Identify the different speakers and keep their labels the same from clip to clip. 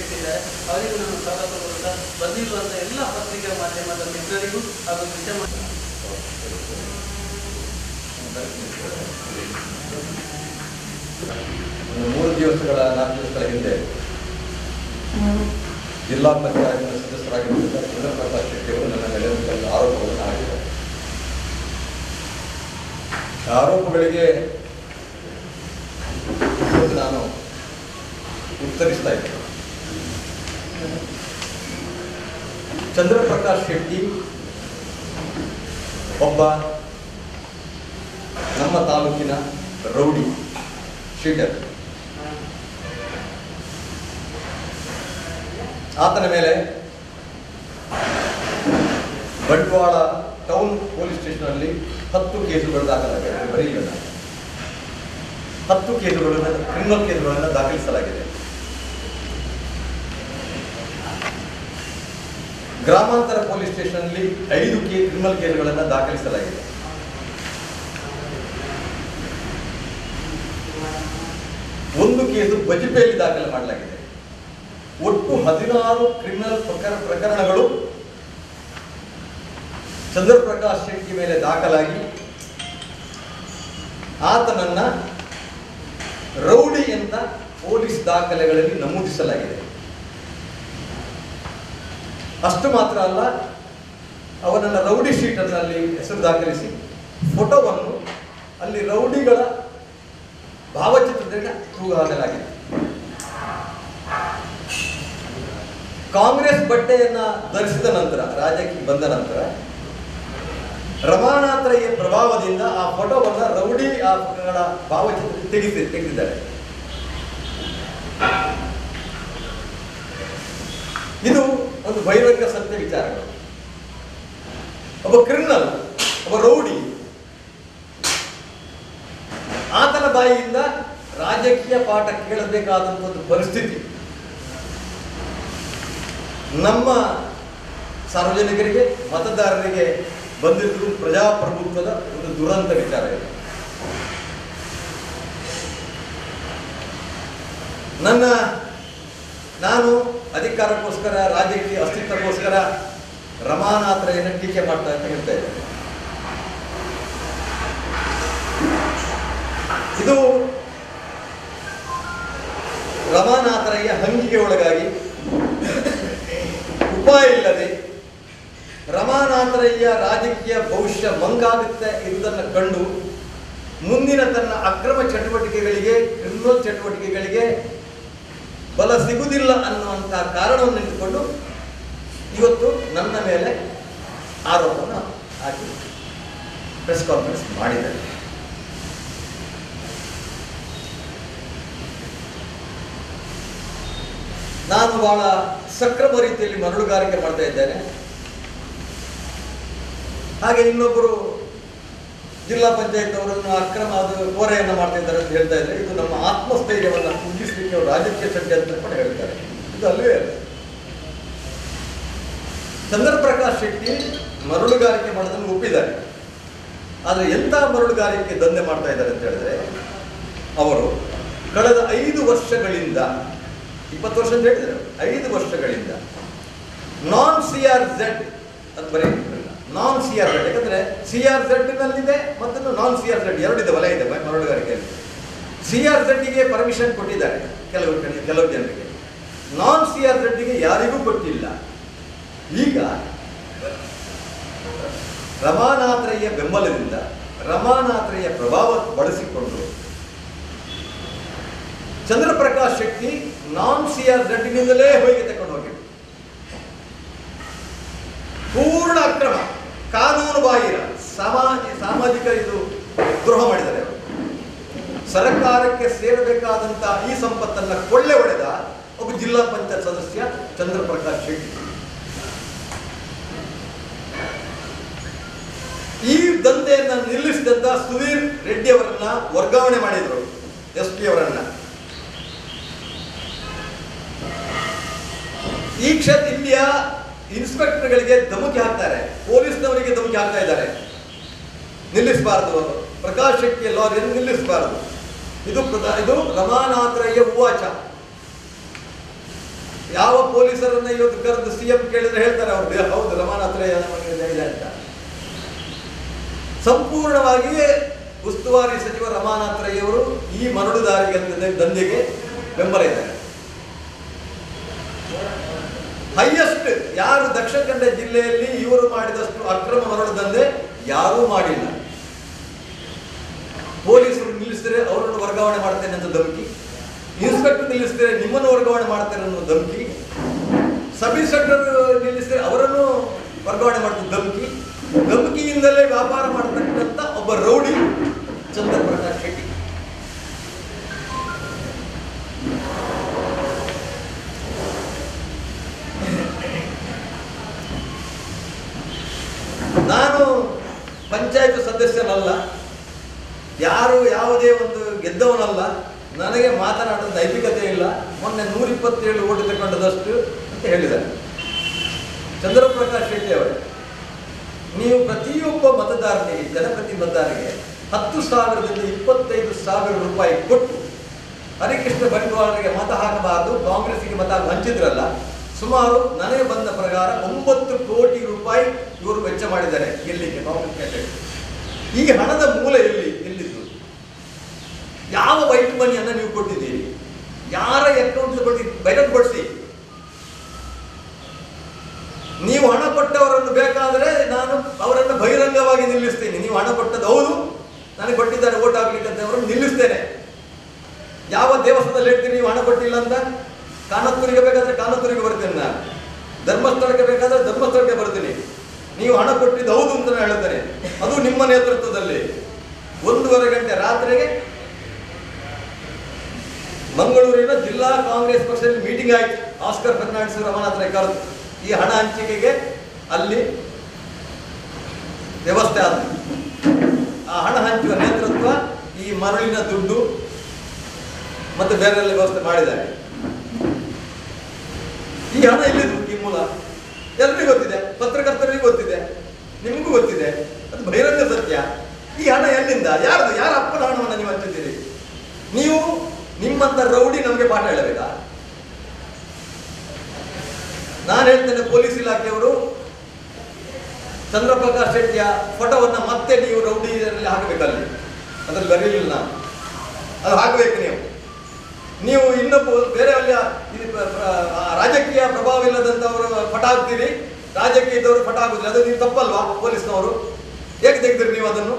Speaker 1: ಇಟ್ಟಿದ್ದಾರೆ ಅವರಿಗೂ ನಾನು ಸ್ವಾಗತ ಕೊಡುತ್ತಾ ಬಂದಿರುವಂಥ ಎಲ್ಲ ಪತ್ರಿಕಾ ಮಾಧ್ಯಮದ ಮಿತ್ರರಿಗೂ ಹಾಗೂ ವಿಷಯ
Speaker 2: ಒಂದು ಮೂರು ದಿವಸಗಳ ನಾಲ್ಕು ದಿವಸಗಳ ಹಿಂದೆ ಜಿಲ್ಲಾ ಪಂಚಾಯತ್ನ ಸದಸ್ಯರಾಗಿರುವಂತಹ ಚಂದ್ರಪ್ರಕಾಶ್ ಶೆಟ್ಟಿ ಅವರು ನನ್ನ ಮೇಲೆ ಒಂದು ಕೆಲವು ಆರೋಪಗಳನ್ನು ಹಾಕಿದ್ದಾರೆ ಆ ಆರೋಪಗಳಿಗೆ ಇವತ್ತು ನಾನು ಉತ್ತರಿಸ್ತಾ ಇದ್ದೇನೆ ಚಂದ್ರಪ್ರಕಾಶ್ ಶೆಟ್ಟಿ ಒಬ್ಬ ನಮ್ಮ ತಾಲೂಕಿನ ರೌಡಿ ಶೀಟರ್ ಆತನ ಮೇಲೆ ಬಂಟ್ವಾಳ ಟೌನ್ ಪೊಲೀಸ್ ಸ್ಟೇಷನಲ್ಲಿ ಹತ್ತು ಕೇಸುಗಳು ದಾಖಲಾಗಿದೆ ಬರೀ ಇಲ್ಲ ಹತ್ತು ಕೇಸುಗಳನ್ನು ಕ್ರಿಮಿನಲ್ ಕೇಸುಗಳನ್ನು ದಾಖಲಿಸಲಾಗಿದೆ ಗ್ರಾಮಾಂತರ ಪೊಲೀಸ್ ಸ್ಟೇಷನ್ನಲ್ಲಿ ಐದು ಕೇ ಕ್ರಿಮಿನಲ್ ಕೇಸುಗಳನ್ನು ದಾಖಲಿಸಲಾಗಿದೆ ಒಂದು ಕೇಸು ಬಜಿಪೆಯಲ್ಲಿ ದಾಖಲು ಮಾಡಲಾಗಿದೆ ಒಟ್ಟು ಹದಿನಾರು ಕ್ರಿಮಿನಲ್ ಪ್ರಕರ ಪ್ರಕರಣಗಳು ಚಂದ್ರಪ್ರಕಾಶ್ ಶೆಟ್ಟಿ ಮೇಲೆ ದಾಖಲಾಗಿ ಆತನನ್ನ ರೌಡಿ ಅಂತ ಪೊಲೀಸ್ ದಾಖಲೆಗಳಲ್ಲಿ ನಮೂದಿಸಲಾಗಿದೆ ಅಷ್ಟು ಮಾತ್ರ ಅಲ್ಲ ಅವನನ್ನ ರೌಡಿ ಶೀಟರ್ನಲ್ಲಿ ಹೆಸರು ದಾಖಲಿಸಿ ಫೋಟೋವನ್ನು ಅಲ್ಲಿ ರೌಡಿಗಳ ಭಾವಚಿತ್ರದಿಂದ ತೂಗಾಗಲಾಗಿದೆ ಕಾಂಗ್ರೆಸ್ ಬಟ್ಟೆಯನ್ನ ಧರಿಸಿದ ನಂತರ ರಾಜ್ಯಕ್ಕೆ ಬಂದ ನಂತರ ರಮಾನಾಥರಯ್ಯ ಪ್ರಭಾವದಿಂದ ಆ ಫೋಟೋವನ್ನ ರೌಡಿ ಆಗಳ ಭಾವಚಿತ್ರ ತೆಗೆಸಿ ತೆಗೆದಿದ್ದಾರೆ ಇದು ಒಂದು ಬಹಿರಂಗ ಸತ್ಯ ವಿಚಾರಗಳು ಒಬ್ಬ ಕ್ರಿಮಿನಲ್ ಒಬ್ಬ ರೌಡಿ ಆತನ ಬಾಯಿಯಿಂದ ರಾಜಕೀಯ ಪಾಠ ಕೇಳಬೇಕಾದಂಥ ಒಂದು ಪರಿಸ್ಥಿತಿ ನಮ್ಮ ಸಾರ್ವಜನಿಕರಿಗೆ ಮತದಾರರಿಗೆ ಬಂದಿರುವುದು ಪ್ರಜಾಪ್ರಭುತ್ವದ ಒಂದು ದುರಂತ ವಿಚಾರ ಇದೆ ನನ್ನ ನಾನು ಅಧಿಕಾರಕ್ಕೋಸ್ಕರ ರಾಜಕೀಯ ಅಸ್ತಿತ್ವಕ್ಕೋಸ್ಕರ ರಮಾನಾಥರಯ್ಯನ ಟೀಕೆ ಮಾಡ್ತಾ ಅಂತ ಹೇಳ್ತಾ ಇದ್ದೇನೆ ಇದು ರಮಾನಾಥರಯ್ಯ ಹಂಗಿಗೆ ಒಳಗಾಗಿ ಉಪಾಯ ಇಲ್ಲದೆ ರಮಾನಾಥರಯ್ಯ ರಾಜಕೀಯ ಭವಿಷ್ಯ ಮಂಗಾಗುತ್ತೆ ಇರುವುದನ್ನು ಕಂಡು ಮುಂದಿನ ತನ್ನ ಅಕ್ರಮ ಚಟುವಟಿಕೆಗಳಿಗೆ ಕ್ರಿಮಿನಲ್ ಚಟುವಟಿಕೆಗಳಿಗೆ ಬಲ ಸಿಗುವುದಿಲ್ಲ ಅನ್ನುವಂಥ ಕಾರಣವನ್ನು ಇಟ್ಟುಕೊಂಡು ಇವತ್ತು ನನ್ನ ಮೇಲೆ ಆರೋಪವನ್ನು ಹಾಕಿ ಪ್ರೆಸ್ ಕಾನ್ಫರೆನ್ಸ್ ಮಾಡಿದ್ದಾರೆ ನಾನು ಬಹಳ ಸಕ್ರಮ ರೀತಿಯಲ್ಲಿ ಮರಳುಗಾರಿಕೆ ಮಾಡ್ತಾ ಇದ್ದೇನೆ ಹಾಗೆ ಇನ್ನೊಬ್ಬರು ಜಿಲ್ಲಾ ಪಂಚಾಯತ್ ಅವರನ್ನು ಅಕ್ರಮ ಅದು ಕೋರೆಯನ್ನು ಮಾಡ್ತಾ ಇದ್ದಾರೆ ಅಂತ ಹೇಳ್ತಾ ಇದ್ದಾರೆ ಇದು ನಮ್ಮ ಆತ್ಮಸ್ಥೈರ್ಯವನ್ನು ಕುಗ್ಗಿಸಲಿಕ್ಕೆ ಅವರು ರಾಜಕೀಯ ಷಡ್ಯಂತ್ರ ಕೂಡ ಹೇಳ್ತಾರೆ ಇದು ಅಲ್ವೇ ಅಲ್ಲ ಚಂದ್ರಪ್ರಕಾಶ್ ಶೆಟ್ಟಿ ಮರಳುಗಾರಿಕೆ ಮಾಡೋದನ್ನು ಒಪ್ಪಿದ್ದಾರೆ ಆದರೆ ಎಂಥ ಮರಳುಗಾರಿಕೆ ದಂಧೆ ಮಾಡ್ತಾ ಇದ್ದಾರೆ ಅಂತ ಹೇಳಿದ್ರೆ ಅವರು ಕಳೆದ ಐದು ವರ್ಷಗಳಿಂದ ಇಪ್ಪತ್ತು ವರ್ಷ ಅಂತ ಹೇಳಿದ್ರು ಐದು ವರ್ಷಗಳಿಂದ ನಾನ್ ಸಿ ಆರ್ ಝೆಡ್ ಅಂತ ಬರೆಯಿಲ್ಲ ನಾನ್ ಸಿ ಆರ್ ಝೆಡ್ ಯಾಕಂದ್ರೆ ಸಿ ಆರ್ ಝೆಡ್ ನಲ್ಲಿದೆ ಮತ್ತು ನಾನ್ ಸಿ ಆರ್ ಝೆಡ್ ಎರಡಿದೆ ವಲಯ ಇದೆ ಮ- ಮರಳುಗಾರಿಕೆಯಲ್ಲಿ ಸಿ ಆರ್ ಝೆಡ್ಗೆ ಪರ್ಮಿಷನ್ ಕೊಟ್ಟಿದ್ದಾರೆ ಕೆಲವು ಕಡೆ ಕೆಲವು ಜನರಿಗೆ ನಾನ್ ಸಿ ಆರ್ ಝೆಡ್ಗೆ ಯಾರಿಗೂ ಕೊಟ್ಟಿಲ್ಲ ಈಗ ರಮಾನಾಥರಯ್ಯ ಬೆಂಬಲದಿಂದ ರಮಾನಾಥರಯ್ಯ ಪ್ರಭಾವ ಬಳಸಿಕೊಂಡು Chandraprakash Shetty non C R ಝಡ್ನಿಂದಲೇ ಹೋಗಿ ತಕೊಂಡು ಹೋಗಿದ್ದು ಪೂರ್ಣ ಅಕ್ರಮ ಕಾನೂನು ಬಾಹಿರ ಸಮಾಜ ಸಾಮಾಜಿಕ ಇದು ದ್ರೋಹ ಮಾಡಿದ್ದಾರೆ ಅವರು ಸರ್ಕಾರಕ್ಕೆ ಸೇರಬೇಕಾದಂತ ಈ ಸಂಪತ್ತನ್ನ ಕೊಳ್ಳೆ ಹೊಡೆದ ಒಬ್ಬ ಜಿಲ್ಲಾ ಪಂಚಾಯತ್ ಸದಸ್ಯ ಚಂದ್ರಪ್ರಕಾಶ್ ಶೆಟ್ಟಿ ಈ ದಂಧೆಯನ್ನ ನಿಲ್ಲಿಸಿದಂತ ಸುಧೀರ್ ರೆಡ್ಡಿ ಅವರನ್ನ ವರ್ಗಾವಣೆ ಮಾಡಿದ್ರು ಎಸ್ ಪಿ ಅವರನ್ನ ಈ ಕ್ಷೇತ್ರ ಇಲ್ಲಿಯ ಇನ್ಸ್ಪೆಕ್ಟರ್ಗಳಿಗೆ ಧಮಕಿ ಹಾಕ್ತಾರೆ ಪೊಲೀಸ್ನವರಿಗೆ ಧಮಕಿ ಹಾಕ್ತಾ ಇದ್ದಾರೆ ನಿಲ್ಲಿಸಬಾರದು ಪ್ರಕಾಶ್ ಶೆಟ್ಟಿಯ ಲಾರಿಯನ್ನು ನಿಲ್ಲಿಸಬಾರದು ಇದು ಪ್ರಧಾ- ಇದು ರಮಾನಾಥರಯ್ಯ ಉವಾಚ ಯಾವ ಪೊಲೀಸರನ್ನ ಇವತ್ತು ಕರೆದು ಸಿ ಎಂ ಕೇಳಿದ್ರೆ ಹೇಳ್ತಾರೆ ಅವ್ರು ಹೌದು ರಮಾನಾಥ್ರಯ್ಯ ನಮಗೆ ಇದೆ ಅಂತ ಸಂಪೂರ್ಣವಾಗಿ ಉಸ್ತುವಾರಿ ಸಚಿವ ರಮಾನಾಥ್ರಯ್ಯವರು ಈ ಮರಳುದಾರಿಗೆ ದಂಧೆಗೆ ಬೆಂಬಲ ಇದ್ದಾರೆ ಹೈಯೆಸ್ಟ್ ಯಾರು ದಕ್ಷಿಣ ಕನ್ನಡ ಜಿಲ್ಲೆಯಲ್ಲಿ ಇವರು ಮಾಡಿದಷ್ಟು ಅಕ್ರಮ ಮರಳು ದಂಧೆ ಯಾರೂ ಮಾಡಿಲ್ಲ ಪೊಲೀಸರು ನಿಲ್ಲಿಸಿದ್ರೆ ಅವರನ್ನು ವರ್ಗಾವಣೆ ಮಾಡ್ತೇನೆ ಅಂತ ಧಮಕಿ ಇನ್ಸ್ಪೆಕ್ಟರ್ ನಿಲ್ಲಿಸಿದ್ರೆ ನಿಮ್ಮನ್ನು ವರ್ಗಾವಣೆ ಮಾಡ್ತೇನೆ ಅನ್ನೋ ಧಮಕಿ ಸಬ್ ಇನ್ಸ್ಪೆಕ್ಟರ್ ನಿಲ್ಲಿಸಿದ್ರೆ ಅವರನ್ನು ವರ್ಗಾವಣೆ ಮಾಡ್ತಾರೆ ಧಮಕಿ ಧಮಕಿಯಿಂದಲೇ ವ್ಯಾಪಾರ ಮಾಡತಕ್ಕಂಥ ಒಬ್ಬ ರೌಡಿ ಚಂದ್ರಪ್ರಕಾಶ್ ಶೆಟ್ಟಿ ನಾನು ಪಂಚಾಯತ್ ಸದಸ್ಯನಲ್ಲ ಯಾರು ಯಾವುದೇ ಒಂದು ಗೆದ್ದವನಲ್ಲ ನನಗೆ ಮಾತನಾಡೋ ನೈತಿಕತೆ ಇಲ್ಲ ಮೊನ್ನೆ ನೂರಿಪ್ಪತ್ತೇಳು ಓಟು ತಗೊಂಡದಷ್ಟು ಅಂತ ಹೇಳಿದ್ದಾರೆ ಚಂದ್ರಪ್ರಕಾಶ್ ಶೆಟ್ಟಿ ಅವರೇ ನೀವು ಪ್ರತಿಯೊಬ್ಬ ಮತದಾರನಿಗೆ ಜನಪ್ರತಿ ಮತದಾರರಿಗೆ ಹತ್ತು ಸಾವಿರದಿಂದ ಇಪ್ಪತ್ತೈದು ಸಾವಿರ ರೂಪಾಯಿ ಕೊಟ್ಟು ಹರಿಕೃಷ್ಣ ಬಂಟ್ವಾಳರಿಗೆ ಮತ ಹಾಕಬಾರದು ಕಾಂಗ್ರೆಸ್ಗೆ ಮತ ಹಂಚಿದ್ರಲ್ಲ ಸುಮಾರು ನನಗೆ ಬಂದ ಪ್ರಕಾರ ಒಂಬತ್ತು ಕೋಟಿ ರೂಪಾಯಿ ಇವರು ವೆಚ್ಚ ಮಾಡಿದ್ದಾರೆ ಗೆಲ್ಲಿಕ್ಕೆ ಕಾಂಗ್ರೆಸ್ ಕ್ಯಾಂಡಿಡೇಟ್ ಈ ಹಣದ ಮೂಲ ಎಲ್ಲಿ ಎಲ್ಲಿದ್ದು ಯಾವ ವೈಟ್ ಮನಿಯನ್ನ ನೀವು ಕೊಟ್ಟಿದ್ದೀರಿ ಯಾರ ಅಕೌಂಟ್ ಕೊಟ್ಟಿ ಬಹಿರಂಗಪಡಿಸಿ ನೀವು ಹಣ ಕೊಟ್ಟವರನ್ನು ಬೇಕಾದರೆ ನಾನು ಅವರನ್ನು ಬಹಿರಂಗವಾಗಿ ನಿಲ್ಲಿಸ್ತೇನೆ ನೀವು ಹಣ ಕೊಟ್ಟದ್ದು ಹೌದು ನನಗೆ ಕೊಟ್ಟಿದ್ದಾರೆ ಓಟ್ ಹಾಕ್ಲಿಕ್ಕೆ ಅಂತ ಅವರನ್ನು ನಿಲ್ಲಿಸ್ತೇನೆ ಯಾವ ದೇವಸ್ಥಾನದಲ್ಲಿ ಹೇಳ್ತೀನಿ ನೀವು ಹಣ ಕೊಟ್ಟಿಲ್ಲ ಅಂತ ಕಾನತ್ತೂರಿಗೆ ಬೇಕಾದ್ರೆ ಕಾನತ್ತೂರಿಗೆ ಬರ್ತೇನೆ ನಾನು ಧರ್ಮಸ್ಥಳಕ್ಕೆ ಬೇಕಾದ್ರೆ ಧರ್ಮಸ್ಥಳಕ್ಕೆ ಬರ್ತೀನಿ ನೀವು ಹಣ ಕೊಟ್ಟಿದ್ದು ಹೌದು ಅಂತ ನಾನು ಹೇಳ್ತೇನೆ ಅದು ನಿಮ್ಮ ನೇತೃತ್ವದಲ್ಲಿ ಒಂದೂವರೆ ಗಂಟೆ ರಾತ್ರಿಗೆ ಮಂಗಳೂರಿನ ಜಿಲ್ಲಾ ಕಾಂಗ್ರೆಸ್ ಪಕ್ಷದಲ್ಲಿ ಮೀಟಿಂಗ್ ಆಯ್ತು ಆಸ್ಕರ್ ಫರ್ನಾಂಡಿಸ್ ರಮನಾಥ್ರ ಕರೆದು ಈ ಹಣ ಹಂಚಿಕೆಗೆ ಅಲ್ಲಿ ವ್ಯವಸ್ಥೆ ಆದ ಆ ಹಣ ಹಂಚುವ ನೇತೃತ್ವ ಈ ಮರಳಿನ ದುಡ್ಡು ಮತ್ತೆ ಬೇರೆ ವ್ಯವಸ್ಥೆ ಮಾಡಿದ್ದಾರೆ ಈ ಹಣ ಎಲ್ಲಿದ್ದು ಈ ಮೂಲ ಎಲ್ರಿಗೂ ಗೊತ್ತಿದೆ ಪತ್ರಕರ್ತರಿಗೂ ಗೊತ್ತಿದೆ ನಿಮಗೂ ಗೊತ್ತಿದೆ ಅದು ಬಹಿರಂಗ ಸತ್ಯ ಈ ಹಣ ಎಲ್ಲಿಂದ ಯಾರ್ದು ಯಾರ ಅಪ್ಪನ ಹಣವನ್ನು ನೀವು ಹಂಚಿದ್ದೀರಿ ನೀವು ನಿಮ್ಮಂತ ರೌಡಿ ನಮಗೆ ಪಾಠ ಹೇಳಬೇಕಾ ನಾನು ಹೇಳ್ತೇನೆ ಪೊಲೀಸ್ ಇಲಾಖೆಯವರು ಚಂದ್ರಪ್ರಕಾಶ್ ಶೆಟ್ಟಿಯ ಫೋಟೋವನ್ನ ಮತ್ತೆ ನೀವು ರೌಡಿಯಲ್ಲಿ ಹಾಕಬೇಕಲ್ಲಿ ಅದ್ರಲ್ಲಿ ಬರೀಲಿಲ್ಲ ನಾನು ಅದು ಹಾಕಬೇಕು ನೀವು ನೀವು ಇನ್ನೊಬ್ಬ ಬೇರೆ ಅಲ್ಲಿ ಇದು ಪ್ರ- ಪ್ರ- ಆ ರಾಜಕೀಯ ಪ್ರಭಾವ ಇಲ್ಲದಂತವರು ಪಟ ಹಾಕ್ತೀರಿ ರಾಜಕೀಯದವರು ಪಟ ಹಾಕುದಿಲ್ಲ ಅದು ನೀವು ತಪ್ಪಲ್ವಾ ಪೊಲೀಸ್ನವರು ಹೇಗೆ ತೆಗೆದ್ರಿ ನೀವು ಅದನ್ನು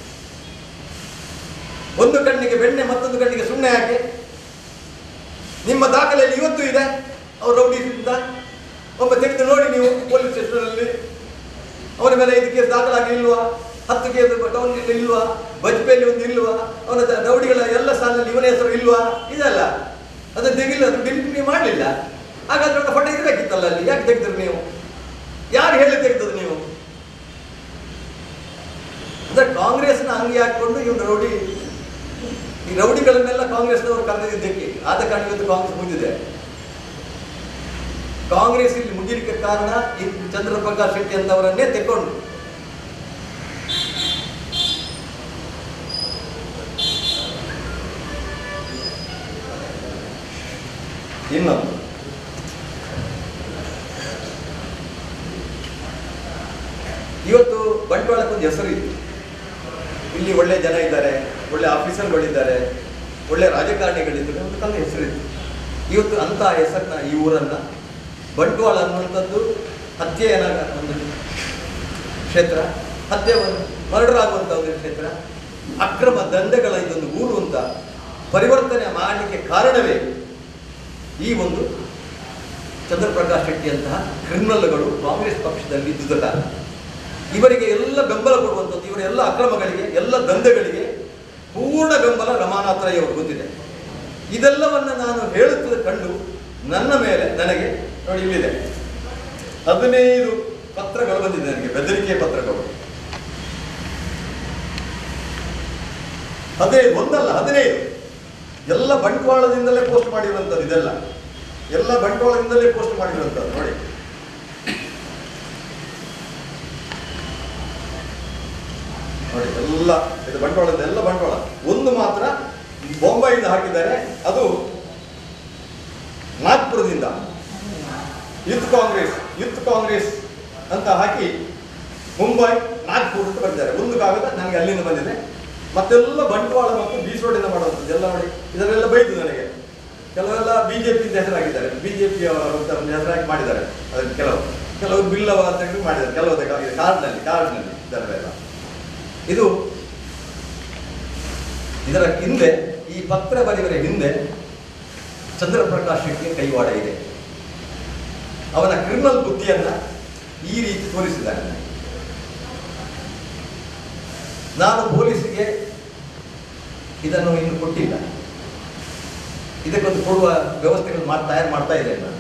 Speaker 2: ಒಂದು ಕಣ್ಣಿಗೆ ಬೆಣ್ಣೆ ಮತ್ತೊಂದು ಕಣ್ಣಿಗೆ ಸುಣ್ಣೆ ಹಾಕಿ ನಿಮ್ಮ ದಾಖಲೆಯಲ್ಲಿ ಇವತ್ತು ಇದೆ ಅವರು ರೌಡಿಯಿಂದ ಒಬ್ಬ ತೆಗೆದು ನೋಡಿ ನೀವು ಪೊಲೀಸ್ ಸ್ಟೇಷನಲ್ಲಿ ಅವನ ಮೇಲೆ ಐದು ಕೇಸ್ ದಾಖಲಾಗಿ ಇಲ್ವಾ ಹತ್ತು ಕೇಸ್ ಟೌನ್ ಇಲ್ವಾ ಬಜ್ಪೆಯಲ್ಲಿ ಒಂದು ಇಲ್ವಾ ಅವನ ದ- ರೌಡಿಗಳ ಎಲ್ಲ ಸಾಲಿನಲ್ಲಿ ಇವನ ಹೆಸರು ಇಲ್ವಾ ಇದಲ್ಲ ಅದು ತೆಗಿಲ್ಲ ಅದು ಡಿಲೀಟ್ ನೀವು ಮಾಡಲಿಲ್ಲ ಹಾಗಾದ್ರೆ ಅವನ ಫೋಟೋ ಇರಬೇಕಿತ್ತಲ್ಲ ಅಲ್ಲಿ ಯಾಕೆ ತೆಗೆದ್ರಿ ನೀವು ಯಾರು ಹೇಳಿ ತೆಗೆದದ್ದು ನೀವು ಅಂದ್ರೆ ಕಾಂಗ್ರೆಸ್ನ ಅಂಗಿ ಹಾಕೊಂಡು ಇವನು ರೌಡಿ ಈ ರೌಡಿಗಳನ್ನೆಲ್ಲ ಕಾಂಗ್ರೆಸ್ನವರು ಕರೆದಿದ್ದಕ್ಕೆ ಆದ ಕಾರಣ ಇವತ್ತು ಕಾಂಗ್ರೆಸ್ ಮುಗಿದಿದೆ ಕಾಂಗ್ರೆಸ್ ಇಲ್ಲಿ ಮುಗಿಲಿಕ್ಕೆ ಕಾರಣ ಈ ಚಂದ್ರಪ್ರಕಾಶ್ ಶೆಟ್ಟಿ ಅಂತವರನ್ನೇ ತೆಕ್ಕೊಂಡು ಇನ್ನೊಂದು ಇವತ್ತು ಬಂಟ್ವಾಳಕ್ಕೊಂದು ಹೆಸರು ಇತ್ತು ಇಲ್ಲಿ ಒಳ್ಳೆ ಜನ ಇದ್ದಾರೆ ಒಳ್ಳೆ ಆಫೀಸರ್ಗಳಿದ್ದಾರೆ ಒಳ್ಳೆ ರಾಜಕಾರಣಿಗಳಿದ್ದಾರೆ ಒಂದು ಕಾಲ ಹೆಸರಿತ್ತು ಇವತ್ತು ಅಂತ ಹೆಸರನ್ನ ಈ ಊರನ್ನ ಬಂಟ್ವಾಳ ಅನ್ನುವಂಥದ್ದು ಹತ್ಯೆಯನ ಒಂದು ಕ್ಷೇತ್ರ ಹತ್ಯೆ ಮರ್ಡರ್ ಆಗುವಂಥ ಒಂದು ಕ್ಷೇತ್ರ ಅಕ್ರಮ ದಂಧೆಗಳ ಇದೊಂದು ಊರು ಅಂತ ಪರಿವರ್ತನೆ ಮಾಡಲಿಕ್ಕೆ ಕಾರಣವೇ ಈ ಒಂದು ಚಂದ್ರಪ್ರಕಾಶ್ ಶೆಟ್ಟಿ ಅಂತಹ ಕ್ರಿಮಿನಲ್ಗಳು ಕಾಂಗ್ರೆಸ್ ಪಕ್ಷದಲ್ಲಿ ಇದ್ದುದ ಕಾರಣ ಇವರಿಗೆ ಎಲ್ಲ ಬೆಂಬಲ ಕೊಡುವಂಥದ್ದು ಇವರ ಎಲ್ಲ ಅಕ್ರಮಗಳಿಗೆ ಎಲ್ಲ ದಂಧೆಗಳಿಗೆ ಪೂರ್ಣ ಬೆಂಬಲ ರಮಾನಾಥ ರೈ ಅವರು ಗೊತ್ತಿದೆ ಇದೆಲ್ಲವನ್ನ ನಾನು ಹೇಳುತ್ತದೆ ಕಂಡು ನನ್ನ ಮೇಲೆ ನನಗೆ ನೋಡಿ ಇಲ್ಲಿದೆ ಹದಿನೈದು ಪತ್ರಗಳು ಬಂದಿದೆ ನನಗೆ ಬೆದರಿಕೆ ಪತ್ರಗಳು ಹದಿನೈದು ಒಂದಲ್ಲ ಹದಿನೈದು ಎಲ್ಲ ಬಂಟ್ವಾಳದಿಂದಲೇ ಪೋಸ್ಟ್ ಮಾಡಿರುವಂಥದ್ದು ಇದೆಲ್ಲ ಎಲ್ಲ ಬಂಟ್ವಾಳದಿಂದಲೇ ಪೋಸ್ಟ್ ಮಾಡಿರುವಂಥದ್ದು ನೋಡಿ ನೋಡಿ ಎಲ್ಲ ಇದು ಬಂಟ್ವಾಳದ ಎಲ್ಲ ಬಂಟ್ವಾಳ ಒಂದು ಮಾತ್ರ ಬೊಂಬೈಯಿಂದ ಹಾಕಿದ್ದಾರೆ ಅದು ನಾಗ್ಪುರದಿಂದ ಯೂತ್ ಕಾಂಗ್ರೆಸ್ ಯೂತ್ ಕಾಂಗ್ರೆಸ್ ಅಂತ ಹಾಕಿ ಮುಂಬೈ ನಾಗ್ಪುರ್ ಅಂತ ಬಂದಿದ್ದಾರೆ ಒಂದು ಕಾಗದ ನನಗೆ ಅಲ್ಲಿಂದ ಬಂದಿದೆ ಮತ್ತೆಲ್ಲ ಬಂಟ್ವಾಳ ಮತ್ತು ಬೀಸೋಡಿಂದ ಮಾಡುವಂಥದ್ದು ಎಲ್ಲ ನೋಡಿ ಇದನ್ನೆಲ್ಲ ಬೈದು ನನಗೆ ಕೆಲವೆಲ್ಲ ಬಿಜೆಪಿ ಹೆಸರಾಗಿದ್ದಾರೆ ಬಿಜೆಪಿ ಹೆಸರಾಗಿ ಮಾಡಿದ್ದಾರೆ ಅದಕ್ಕೆ ಕೆಲವು ಕೆಲವರು ಬಿಲ್ಲವ ಅಂತ ಹೇಳಿ ಮಾಡಿದ್ದಾರೆ ಕೆಲವು ಕಾರ್ಡ್ನಲ್ಲಿ ಕಾರ್ಡ್ನಲ್ಲಿ ಇದರಲ್ಲೆಲ್ಲ ಇದು ಇದರ ಹಿಂದೆ ಈ ಪತ್ರ ಬರೆಯುವರ ಹಿಂದೆ ಚಂದ್ರಪ್ರಕಾಶ್ ಶೆಟ್ಟಿ ಕೈವಾಡ ಇದೆ ಅವನ ಕ್ರಿಮಿನಲ್ ಬುದ್ಧಿಯನ್ನ ಈ ರೀತಿ ತೋರಿಸಿದ್ದಾನೆ ನನಗೆ. ನಾನು ಪೊಲೀಸಿಗೆ ಇದನ್ನು ಇನ್ನು ಕೊಟ್ಟಿಲ್ಲ ಇದಕ್ಕೊಂದು ಕೊಡುವ ವ್ಯವಸ್ಥೆಗಳು ಮಾಡಿ ತಯಾರು ಮಾಡ್ತಾ ಇದ್ದೇನೆ ನಾನು